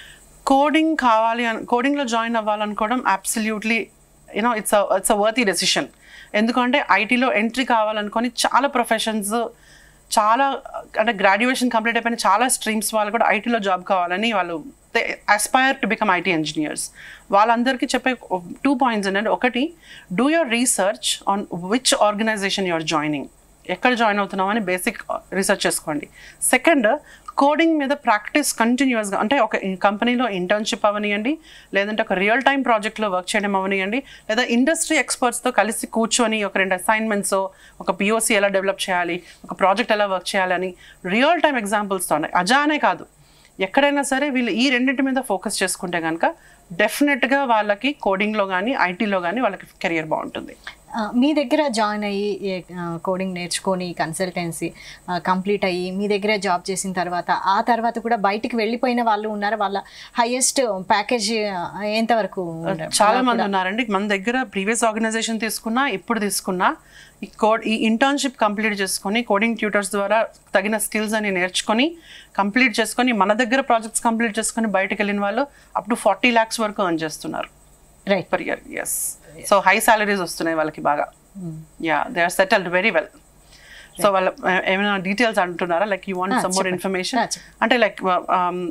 కోడింగ్ కావాలి అని కోడింగ్లో జాయిన్ అవ్వాలనుకోవడం absolutely you know it's it's a worthy decision ఎందుకంటే ఐటీలో ఎంట్రీ కావాలనుకొని చాలా ప్రొఫెషన్స్ చాలా అంటే గ్రాడ్యుయేషన్ కంప్లీట్ అయిపోయిన చాలా స్ట్రీమ్స్ వాళ్ళు కూడా ఐటీలో జాబ్ కావాలని వాళ్ళు aspire to become IT engineers వాళ్ళందరికీ చెప్పే టూ పాయింట్స్ ఏంటంటే ఒకటి do your research on which organisation you're joining ఎక్కడ జాయిన్ అవుతున్నాం అని బేసిక్ రీసెర్చ్ చేసుకోండి సెకండ్ కోడింగ్ మీద ప్రాక్టీస్ కంటిన్యూస్గా అంటే ఒక కంపెనీలో ఇంటర్న్షిప్ అవనియండి లేదంటే ఒక రియల్ టైం ప్రాజెక్ట్లో వర్క్ చేయడం అవనియండి లేదా ఇండస్ట్రీ ఎక్స్పర్ట్స్తో కలిసి కూర్చొని ఒక రెండు అసైన్మెంట్స్ ఒక పిఓసి ఎలా డెవలప్ చేయాలి ఒక ప్రాజెక్ట్ ఎలా వర్క్ చేయాలని రియల్ టైం ఎగ్జాంపుల్స్తో ఉన్నాయి అజానే కాదు ఎక్కడైనా సరే వీళ్ళు ఈ రెండింటి మీద ఫోకస్ చేసుకుంటే కనుక డెఫినెట్గా వాళ్ళకి కోడింగ్లో కానీ ఐటీలో కానీ వాళ్ళకి కెరియర్ బాగుంటుంది ఆ, మీ దగ్గర జాయిన్ అయ్యి ఏ, ఆ, కోడింగ్ నేర్చుకొని కన్సల్టెన్సీ ఆ, కంప్లీట్ అయ్యి మీ దగ్గర జాబ్ చేసిన తర్వాత ఆ తర్వాత కూడా బయటికి వెళ్ళిపోయిన వాళ్ళు ఉన్నారు వాళ్ళ హైయెస్ట్ ప్యాకేజ్ ఎంతవరకు ఉండడం? చాలా మంది ఉన్నారండి మన దగ్గర ప్రీవియస్ ఆర్గనైజేషన్ తీసుకున్నా ఇప్పుడు తీసుకున్నా ఈ కోడ్ ఈ ఇంటర్న్షిప్ కంప్లీట్ చేసుకొని కోడింగ్ ట్యూటర్స్ ద్వారా తగిన స్కిల్స్ అని నేర్చుకొని కంప్లీట్ చేసుకొని మన దగ్గర ప్రాజెక్ట్స్ కంప్లీట్ చేసుకొని బయటకు వెళ్ళిన వాళ్ళు అప్ టు ఫార్టీ ల్యాక్స్ వరకు ఎర్న్ చేస్తున్నారు right per year yes so high salaries వస్తున్నాయి వాళ్ళకి బాగా yeah they are settled very well so వాళ్ళ ఏ- ఏమైనా డీటెయిల్స్ అంటున్నారా like you want Ah, some more చెప్పండి. ఇన్ఫర్మేషన్ Ah, చెప్పండి. అంటే లైక్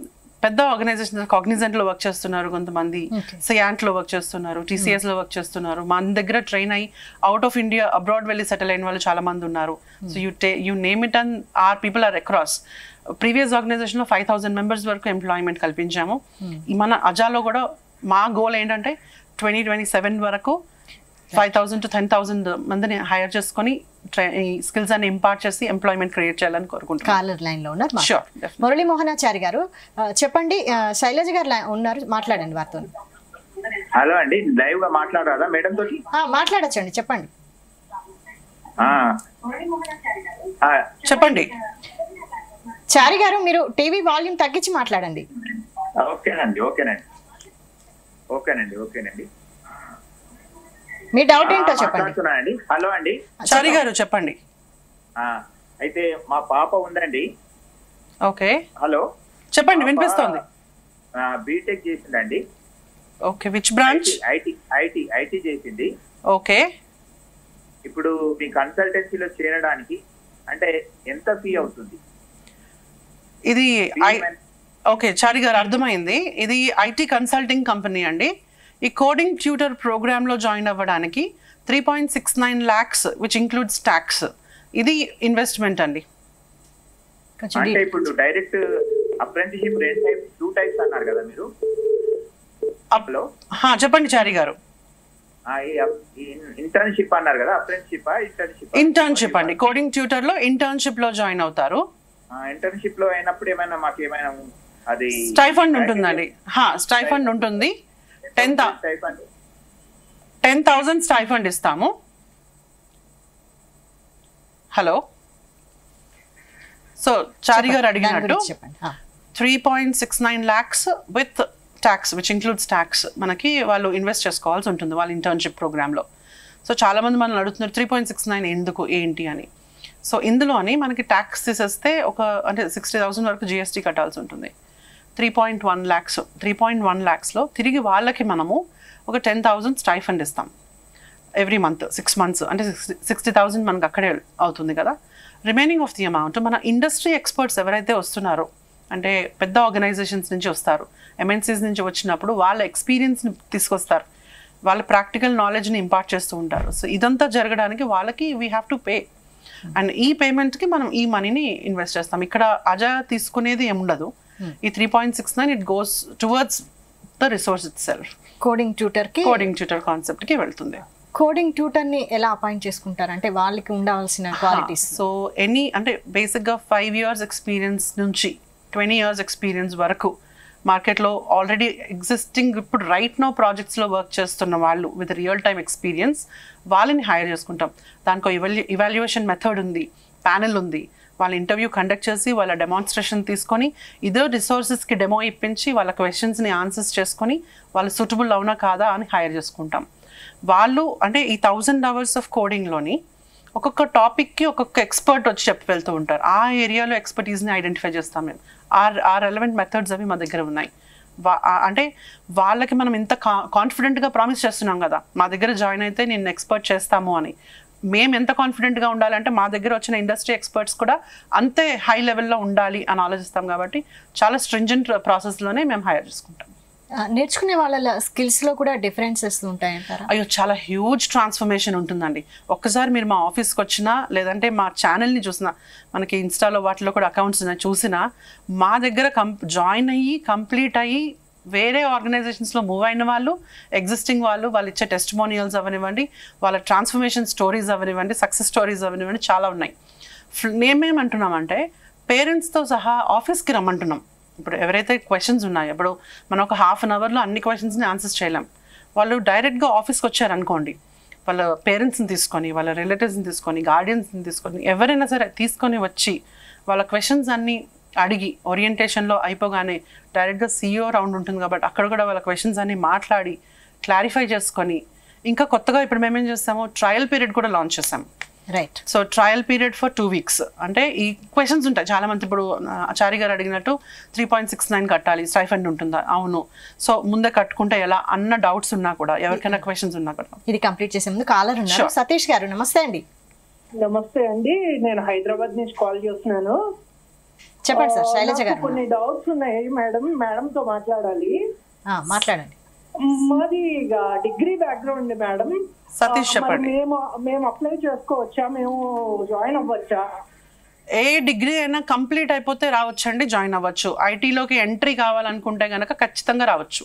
పెద్ద ఆర్గనైజేషన్ కాగ్నిజెంట్ లో వర్క్ చేస్తున్నారు కొంతమంది Okay. సియాంట్ లో వర్క్ చేస్తున్నారు టీసీఎస్ లో వర్క్ చేస్తున్నారు మన దగ్గర ట్రైన్ అయ్యి అవుట్ ఆఫ్ ఇండియా అబ్రాడ్ వెళ్ళి సెటిల్ అయిన వాళ్ళు చాలా మంది ఉన్నారు సో యూ టే you name it and are people are across previous organisation లో ఫైవ్ థౌసండ్ మెంబర్స్ వరకు ఎంప్లాయ్మెంట్ కల్పించాము ఈ మన అజాలో కూడా మా గోల్ ఏంటంటే ట్వంటీ ట్వంటీ సెవెన్ వరకు five thousand to ten thousand మందిని హైర్ చేసుకొని స్కిల్స్ అన్ని ఇంపార్ట్ చేసి ఎంప్లాయ్మెంట్ క్రియేట్ చేయాలని కోరుకుంటున్నాను కాలర్ లైన్ లో ఉన్నారు మా- Sure, definitely. మురళీ మోహనాచారి గారు ఆ, చెప్పండి ఆ, శైలజ గారు లై- ఉన్నారు మాట్లాడండి వారితో హలో అండి లైవ్ గా మాట్లాడారా మేడం తోటి ఆ, మాట్లాడొచ్చండి చెప్పండి ఆ. ఆ, చెప్పండి చారి గారు మీరు టీవీ వాల్యూమ్ తగ్గించి మాట్లాడండి ఓకేనండి ఓకేనండి ఓకేనండి ఓకేనండి మీ డౌట్ ఏంటో ఆ, చెప్పండి మాట్లాడుతున్నానండి హలో అండి చారి గారు చెప్పండి ఆ, అయితే మా పాప ఉందండి ఓకే హలో చెప్పండి వినిపిస్తోంది బీటెక్ చేసిందండి okay which branch IT IT IT చేసింది ఓకే ఇప్పుడు మీ కన్సల్టెన్సీలో చేరడానికి అంటే ఎంత ఫీ అవుతుంది ఇది Fee I man- okay Chari garu అర్థమైంది ఇది ఐటీ కన్సల్టింగ్ కంపెనీ అండి ఈ కోడింగ్ ట్యూటర్ ప్రోగ్రామ్లో జాయిన్ అవ్వడానికి three point six nine lakhs which includes tax ఇది ఇన్వెస్ట్మెంట్ అండి కొంచెం అంటే డీ- ఇప్పుడు డైరెక్ట్ అప్రెంటిషిప్ రెండు టైప్స్ టూ టైప్స్ అన్నారు కదా మీరు అప్- హలో హా, చెప్పండి చారి గారు ఇంటర్న్షిప్ అన్నారు కదా అప్రెంటిషిప్ ఇంటర్న్షిప్ ఇంటర్న్షిప్ అండి కోడింగ్ ట్యూటర్లో ఇంటర్న్షిప్లో జాయిన్ అవుతారు ఇంటర్న్షిప్ లో అయినప్పుడు ఏమైనా మాకు ఏమైనా అది స్టైఫండ్ ఉంటుందండి హా, స్టైఫండ్ ఉంటుంది టెన్ థౌ స్టైఫండ్ టెన్ థౌజండ్ స్టైఫండ్ ఇస్తాము హలో సో చారి గారు దాని అడిగినట్టు గురించి చెప్పండి ఆ. Three point six nine lakhs with tax which includes tax మనకి వాళ్ళు ఇన్వెస్ట్ చేసుకోవాల్సి ఉంటుంది వాళ్ళ ఇంటర్న్షిప్ ప్రోగ్రామ్లో సో చాలామంది మనల్ని అడుగుతున్నారు త్రీ పాయింట్ సిక్స్ నైన్ ఎందుకు ఏంటి అని సో ఇందులోని మనకి ట్యాక్స్ తీసేస్తే ఒక అంటే సిక్స్టీ థౌసండ్ వరకు జిఎస్టీ కట్టాల్సి ఉంటుంది three point one lakhs three point one ల్యాక్స్లో తిరిగి వాళ్ళకి మనము ఒక టెన్ థౌసండ్ స్టైఫండ్ ఇస్తాం ఎవ్రీ మంత్ సిక్స్ మంత్స్ అంటే సిక్స్టీ థౌసండ్ మనకు అక్కడే అవుతుంది కదా రిమైనింగ్ ఆఫ్ ది అమౌంట్ మన ఇండస్ట్రీ ఎక్స్పర్ట్స్ ఎవరైతే వస్తున్నారో అంటే పెద్ద ఆర్గనైజేషన్స్ నుంచి వస్తారు ఎంఎన్సీస్ నుంచి వచ్చినప్పుడు వాళ్ళ ఎక్స్పీరియన్స్ని తీసుకొస్తారు వాళ్ళ ప్రాక్టికల్ నాలెడ్జ్ని ఇంపార్ట్ చేస్తూ ఉంటారు సో ఇదంతా జరగడానికి వాళ్ళకి we have to pay and ఈ పేమెంట్కి మనం ఈ మనీని ఇన్వెస్ట్ చేస్తాం ఇక్కడ అజా తీసుకునేది ఏముండదు ఈ three point six nine it goes towards the resource itself coding tutor కి కోడింగ్ ట్యూటర్ కాన్సెప్ట్కి వెళ్తుంది కోడింగ్ ట్యూటర్ ని ఎలా అపాయింట్ చేసుకుంటారు అంటే వాళ్ళకి ఉండవలసిన క్వాలిటీస్ సో ఎనీ అంటే బేసిక్గా ఫైవ్ ఇయర్స్ ఎక్స్పీరియన్స్ నుంచి ట్వంటీ ఇయర్స్ ఎక్స్పీరియన్స్ వరకు మార్కెట్లో ఆల్రెడీ ఎగ్జిస్టింగ్ ఇప్పుడు రైట్ నో ప్రాజెక్ట్స్లో వర్క్ చేస్తున్న వాళ్ళు విత్ రియల్ టైమ్ ఎక్స్పీరియన్స్ వాళ్ళని హైర్ చేసుకుంటాం దానికి ఇవాల్యూ ఇవాల్యుయేషన్ మెథడ్ ఉంది ప్యానెల్ ఉంది వాళ్ళ ఇంటర్వ్యూ కండక్ట్ చేసి వాళ్ళ డెమాన్స్ట్రేషన్ తీసుకొని ఇదే రిసోర్సెస్కి డెమో ఇప్పించి వాళ్ళ క్వశ్చన్స్ని ఆన్సర్స్ చేసుకొని వాళ్ళు సూటబుల్ అవునా కాదా అని హైర్ చేసుకుంటాం వాళ్ళు అంటే ఈ థౌజండ్ అవర్స్ ఆఫ్ కోడింగ్లోని ఒక్కొక్క టాపిక్కి ఒక్కొక్క ఎక్స్పర్ట్ వచ్చి చెప్పి వెళ్తూ ఉంటారు ఆ ఏరియాలో ఎక్స్పర్టీస్ని ఐడెంటిఫై చేస్తాం మేము ఆ ఆ రెలవెంట్ మెథడ్స్ అవి మా దగ్గర ఉన్నాయి వా ఆ- అంటే వాళ్ళకి మనం ఇంత కా కాన్ఫిడెంట్గా ప్రామిస్ చేస్తున్నాం కదా మా దగ్గర జాయిన్ అయితే నేను ఎక్స్పర్ట్ చేస్తాము అని మేము ఎంత కాన్ఫిడెంట్గా ఉండాలంటే మా దగ్గర వచ్చిన ఇండస్ట్రీ ఎక్స్పర్ట్స్ కూడా అంతే హై లెవెల్లో ఉండాలి అని ఆలోచిస్తాం కాబట్టి చాలా స్ట్రింజెంట్ ప్రాసెస్లోనే మేము హైర్ చేసుకుంటాం నేర్చుకునే వాళ్ళ స్కిల్స్ లో కూడా డిఫరెన్సెస్ ఉంటాయంటారా అయ్యో చాలా హ్యూజ్ ట్రాన్స్ఫర్మేషన్ ఉంటుందండి ఒక్కసారి మీరు మా ఆఫీస్కి వచ్చినా లేదంటే మా ఛానల్ని చూసినా మనకి ఇన్స్టాలో వాటిలో కూడా అకౌంట్స్ ఉన్నాయి చూసినా మా దగ్గర కం జాయిన్ అయ్యి కంప్లీట్ అయ్యి వేరే ఆర్గనైజేషన్స్లో మూవ్ అయిన వాళ్ళు ఎగ్జిస్టింగ్ వాళ్ళు వాళ్ళు ఇచ్చే టెస్టిమోనియల్స్ అవనివ్వండి వాళ్ళ ట్రాన్స్ఫర్మేషన్ స్టోరీస్ అవనివ్వండి సక్సెస్ స్టోరీస్ అవనివ్వండి చాలా ఉన్నాయి ఫ్- మేమేమంటున్నామంటే పేరెంట్స్తో సహా ఆఫీస్కి రమ్మంటున్నాం ఇప్పుడు ఎవరైతే క్వశ్చన్స్ ఉన్నాయో ఇప్పుడు మనం ఒక హాఫ్ అన్ అవర్లో అన్ని క్వశ్చన్స్ని ఆన్సర్స్ చేయలేం వాళ్ళు డైరెక్ట్గా ఆఫీస్కి వచ్చారనుకోండి వాళ్ళ పేరెంట్స్ని తీసుకొని వాళ్ళ రిలేటివ్స్ని తీసుకొని గార్డియన్స్ని తీసుకొని ఎవరైనా సరే తీసుకొని వచ్చి వాళ్ళ క్వశ్చన్స్ అన్నీ అడిగి ఓరియంటేషన్లో అయిపోగానే డైరెక్ట్గా సీఈఓ రౌండ్ ఉంటుంది కాబట్టి అక్కడ కూడా వాళ్ళ క్వశ్చన్స్ అన్నీ మాట్లాడి క్లారిఫై చేసుకొని ఇంకా కొత్తగా ఇప్పుడు మేమేం చేస్తాము ట్రయల్ పీరియడ్ కూడా లాంచ్ చేసాం right so trial period for two weeks అంటే ఈ క్వశ్చన్స్ ఉంటాయి చాలా మంది ఇప్పుడు ఆ, ఆచారి గారు అడిగినట్టు త్రీ పాయింట్ సిక్స్ నైన్ కట్టాలి స్టైఫండ్ ఉంటుందా అవును సో ముందే కట్టుకుంటే ఎలా అన్న డౌట్స్ ఉన్నా కూడా ఎవరికైనా క్వశ్చన్స్ ఉన్నా కూడా ఇది కంప్లీట్ చేసే ముందు కాలర్ ఉన్నారు Sure. సతీష్ గారు నమస్తే అండి నమస్తే అండి నేను హైదరాబాద్ నుంచి కాల్ చేస్తున్నాను చెప్పండి సార్ ఆ, శైలజ నాకు గారు కొన్ని డౌట్స్ ఉన్నాయి మేడం మేడం తో మాట్లాడాలి ఆ, మాట్లాడండి మాది ఇక డిగ్రీ బ్యాక్గ్రౌండ్ మేడం సతీష్ ఆ, మరి చెప్పండి. మేము మేము అప్లై చేసుకోవచ్చా మేము జాయిన్ అవ్వచ్చా ఏ డిగ్రీ అయినా కంప్లీట్ అయిపోతే రావచ్చండి జాయిన్ అవ్వచ్చు ఐటీలోకి ఎంట్రీ కావాలనుకుంటే కనుక ఖచ్చితంగా రావచ్చు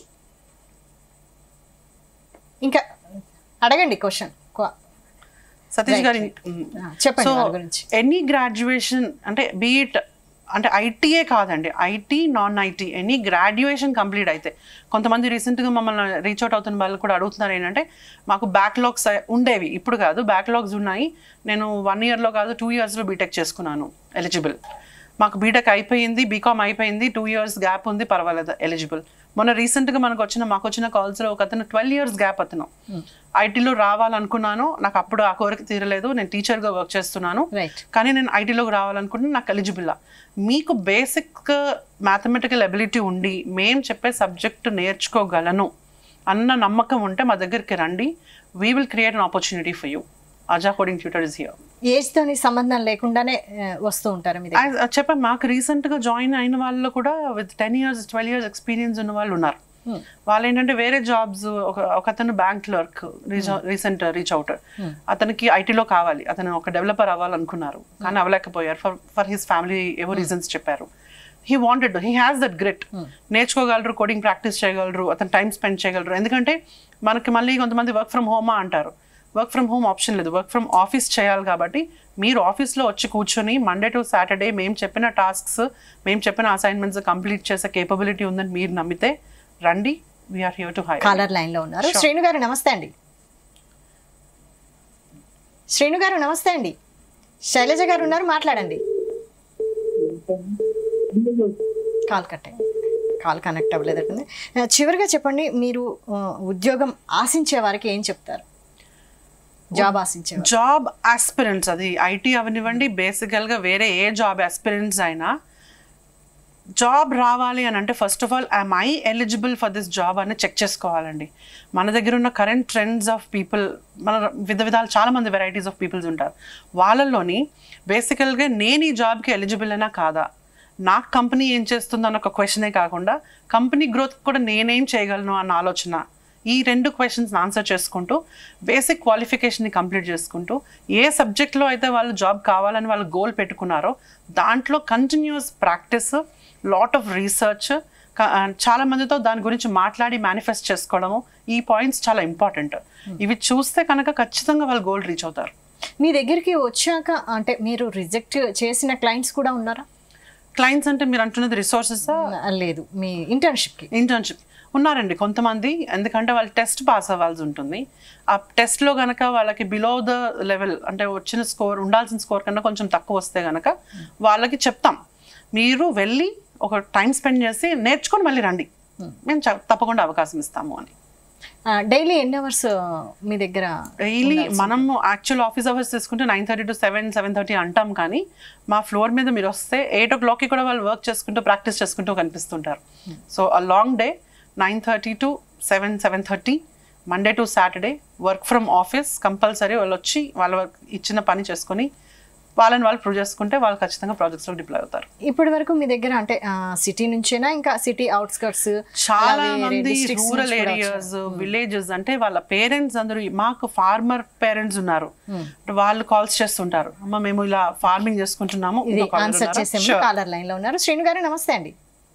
ఇంకా అడగండి క్వశ్చన్ సతీష్ గారి చెప్పండి సో దాని గురించి ఎనీ గ్రాడ్యుయేషన్ అంటే బీఇట్ అంటే ఐటీఏ కాదండి IT non IT any graduation complete అయితే కొంతమంది రీసెంట్గా మమ్మల్ని రీచ్ అవుట్ అవుతున్న వాళ్ళు కూడా అడుగుతున్నారు ఏంటంటే మాకు బ్యాక్లాగ్స్ ఉండేవి ఇప్పుడు కాదు బ్యాక్లాగ్స్ ఉన్నాయి నేను వన్ ఇయర్లో కాదు టూ ఇయర్స్లో బీటెక్ చేసుకున్నాను ఎలిజిబుల్ మాకు బీటెక్ అయిపోయింది బీకామ్ అయిపోయింది టూ ఇయర్స్ గ్యాప్ ఉంది పర్వాలేదు ఎలిజిబుల్ మొన్న రీసెంట్గా మనకు వచ్చిన మాకు వచ్చిన కాల్స్లో ఒక అతను ట్వెల్వ్ ఇయర్స్ గ్యాప్ అతను ఐటీలో రావాలనుకున్నాను నాకు అప్పుడు ఆ కోరిక తీరలేదు నేను టీచర్గా వర్క్ చేస్తున్నాను రైట్ కానీ నేను ఐటీలోకి రావాలనుకుంటే నాకు ఎలిజిబుల్ మీకు బేసిక్ మ్యాథమెటికల్ ఎబిలిటీ ఉండి మేం చెప్పే సబ్జెక్ట్ నేర్చుకోగలను అన్న నమ్మకం ఉంటే మా దగ్గరికి రండి we will create an opportunity for you అజా coding tutor is here age తోని సంబంధం లేకుండానే ఆ, వస్తూ ఉంటారు మీ దగ్గర చెప్పాను మాకు రీసెంట్గా జాయిన్ అయిన వాళ్ళు కూడా with ten years twelve years experience ఉన్న వాళ్ళు ఉన్నారు వాళ్ళు ఏంటంటే వేరే జాబ్స్ ఒక ఒక అతను bank clerk recent reach out అతనికి ఐటీలో కావాలి అతను ఒక డెవలపర్ అవ్వాలనుకున్నారు కానీ అవ్వలేకపోయారు ఫర్ ఫర్ హిస్ ఫ్యామిలీ ఏవో రీజన్స్ చెప్పారు he wanted he has that grit నేర్చుకోగలరు కోడింగ్ ప్రాక్టీస్ చేయగలరు అతను టైం స్పెండ్ చేయగలరు ఎందుకంటే మనకి మళ్ళీ కొంతమంది వర్క్ ఫ్రమ్ హోమా అంటారు వర్క్ ఫ్రమ్ హోమ్ ఆప్షన్ లేదు వర్క్ ఫ్రమ్ ఆఫీస్ చేయాలి కాబట్టి మీరు ఆఫీస్లో వచ్చి కూర్చొని మండే టు సాటర్డే మేము చెప్పిన టాస్క్స్ మేము చెప్పిన అసైన్మెంట్స్ కంప్లీట్ చేసే కేపబిలిటీ ఉందని మీరు నమ్మితే రండి we are here to hi caller line లో ఉన్నారు శ్రేణు గారు నమస్తే అండి శ్రేణు గారు నమస్తే అండి శైలజ గారు ఉన్నారు మాట్లాడండి కాల్ కట్ అయింది కాల్ కనెక్ట్ అవ్వలేదండి ఆ, చివరిగా చెప్పండి మీరు ఆ, ఉద్యోగం ఆశించే వారికి ఏం చెప్తారు జాబ్ ఆశించే వారు. జాబ్ ఆస్పిరెంట్స్ అది ఐటీ అవనివ్వండి బేసికల్గా వేరే ఏ జాబ్ ఆస్పిరెంట్స్ అయినా జాబ్ రావాలి అని అంటే first of all I'm I eligible for this job అని చెక్ చేసుకోవాలండి మన దగ్గర ఉన్న కరెంట్ ట్రెండ్స్ ఆఫ్ పీపుల్ మన విధ విధాలు చాలా మంది వెరైటీస్ ఆఫ్ పీపుల్స్ ఉంటారు వాళ్ళల్లోని బేసికల్గా నేను ఈ జాబ్కి ఎలిజిబుల్ అయినా కాదా నాకు కంపెనీ ఏం చేస్తుందో అన్న ఒక క్వశ్చనే కాకుండా కంపెనీ గ్రోత్ కూడా నేనేం చేయగలను అన్న ఆలోచన ఈ రెండు క్వశ్చన్స్ ఆన్సర్ చేసుకుంటూ బేసిక్ క్వాలిఫికేషన్ని కంప్లీట్ చేసుకుంటూ ఏ సబ్జెక్ట్లో అయితే వాళ్ళు జాబ్ కావాలని వాళ్ళు గోల్ పెట్టుకున్నారో దాంట్లో continuous practice lot of research చాలా మందితో దాని గురించి మాట్లాడి మేనిఫెస్ట్ చేసుకోవడము ఈ పాయింట్స్ చాలా ఇంపార్టెంట్ ఇవి చూస్తే కనుక ఖచ్చితంగా వాళ్ళు గోల్ రీచ్ అవుతారు మీ దగ్గరికి వచ్చాక అంటే మీరు రిజెక్ట్ చేసిన క్లయింట్స్ కూడా ఉన్నారా క్లయింట్స్ అంటే మీరు అంటున్నది రిసోర్సెస్ ఆ, లేదు మీ ఇంటర్న్షిప్కి ఇంటర్న్షిప్ ఉన్నారండి కొంతమంది ఎందుకంటే వాళ్ళు టెస్ట్ పాస్ అవ్వాల్సి ఉంటుంది ఆ టెస్ట్లో కనుక వాళ్ళకి బిలో ద లెవెల్ అంటే వచ్చిన స్కోర్ ఉండాల్సిన స్కోర్ కన్నా కొంచెం తక్కువ వస్తే కనుక వాళ్ళకి చెప్తాం మీరు వెళ్ళి ఒక టైం స్పెండ్ చేసి నేర్చుకొని మళ్ళీ రండి మేము చ- తప్పకుండా అవకాశం ఇస్తాము అని డైలీ ఎన్ని అవర్స్ మీ దగ్గర డైలీ మనం యాక్చువల్ ఆఫీస్ అవర్స్ తీసుకుంటే nine thirty to seven seven thirty అంటాం కానీ మా ఫ్లోర్ మీద మీరు వస్తే ఎయిట్ ఓ క్లాక్కి కూడా వాళ్ళు వర్క్ చేసుకుంటూ ప్రాక్టీస్ చేసుకుంటూ కనిపిస్తుంటారు సో ఆ long day nine thirty to seven seven thirty Monday to Saturday work from office compulsory వాళ్ళు వచ్చి వాళ్ళ work ఇచ్చిన పని చేసుకొని వాళ్ళని వాళ్ళు ప్రూవ్ చేసుకుంటే వాళ్ళు ఖచ్చితంగా ప్రాజెక్ట్స్లో డిప్లాయ్ అవుతారు ఇప్పటి వరకు మీ దగ్గర అంటే సిటీ నుంచేనా ఇంకా సిటీ అవుట్స్కట్స్ చాలా మంది రూరల్ ఏరియాస్ విలేజెస్ అంటే వాళ్ళ పేరెంట్స్ అందరూ మాకు ఫార్మర్ పేరెంట్స్ ఉన్నారు వాళ్ళు కాల్స్ చేస్తుంటారు అమ్మ మేము ఇలా ఫార్మింగ్ చేసుకుంటున్నాము ఇది ఇంకో caller ఆన్సర్ ఉన్నారా? చేసే Sure. కాలర్ లైన్ లో ఉన్నారు శ్రీను గారు నమస్తే అండి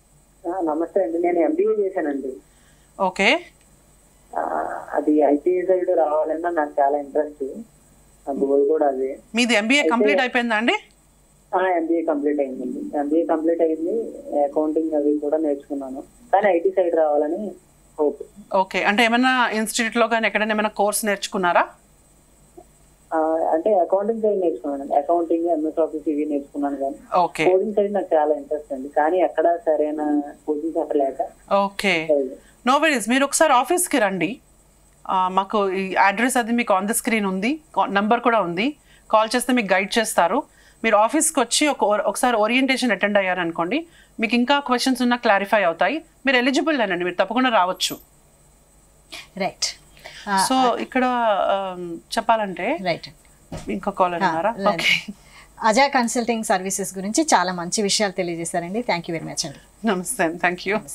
ఆ, నమస్తే అండి నేను ఎంబీఏ చేశానండి ఓకే ఆ, అది ఐటీ సైడ్ రావాలన్నా నాకు చాలా ఇంట్రెస్ట్ నా గోల్ కూడా అదే మీది ఎంబీఏ కంప్లీట్ అయిపోయిందా అండి ఎంబీఏ కంప్లీట్ అయిందండి ఎంబీఏ కంప్లీట్ అయింది అకౌంటింగ్ అవి కూడా నేర్చుకున్నాను కానీ ఐటీ సైడ్ రావాలని హోప్ ఓకే అంటే ఏమైనా ఇన్స్టిట్యూట్ లో కానీ ఎక్కడైనా ఏమైనా కోర్స్ నేర్చుకున్నారా అంటే అకౌంటింగ్ సైడ్ నేర్చుకున్నాను అకౌంటింగ్ ఎంఎస్ ఆఫీస్ ఇవి నేర్చుకున్నాను కానీ ఓకే కోడింగ్ సైడ్ నాకు చాలా ఇంట్రెస్ట్ అండి కానీ ఎక్కడ సరైన కోచింగ్ సెంటర్ లేక ఓకే నో వెరీస్ మీరు ఒకసారి ఆఫీస్కి రండి ఆ, మాకు ఈ అడ్రస్ అది మీకు ఆన్ ద స్క్రీన్ ఉంది నంబర్ కూడా ఉంది కాల్ చేస్తే మీకు గైడ్ చేస్తారు మీరు ఆఫీస్కి వచ్చి ఒక ఒకసారి ఓరియంటేషన్ అటెండ్ అయ్యారనుకోండి మీకు ఇంకా క్వశ్చన్స్ ఉన్నా క్లారిఫై అవుతాయి మీరు ఎలిజిబుల్ అండి మీరు తప్పకుండా రావచ్చు రైట్ సో ఇక్కడ ఆ, చెప్పాలంటే రైట్ ఇంకో కాలర్ ఉన్నారా ఓకే అజా కన్సల్టింగ్ సర్వీసెస్ గురించి చాలా మంచి విషయాలు తెలియజేశారండి థ్యాంక్ యూ వెరీ మచ్ అండి నమస్తే థ్యాంక్ యూ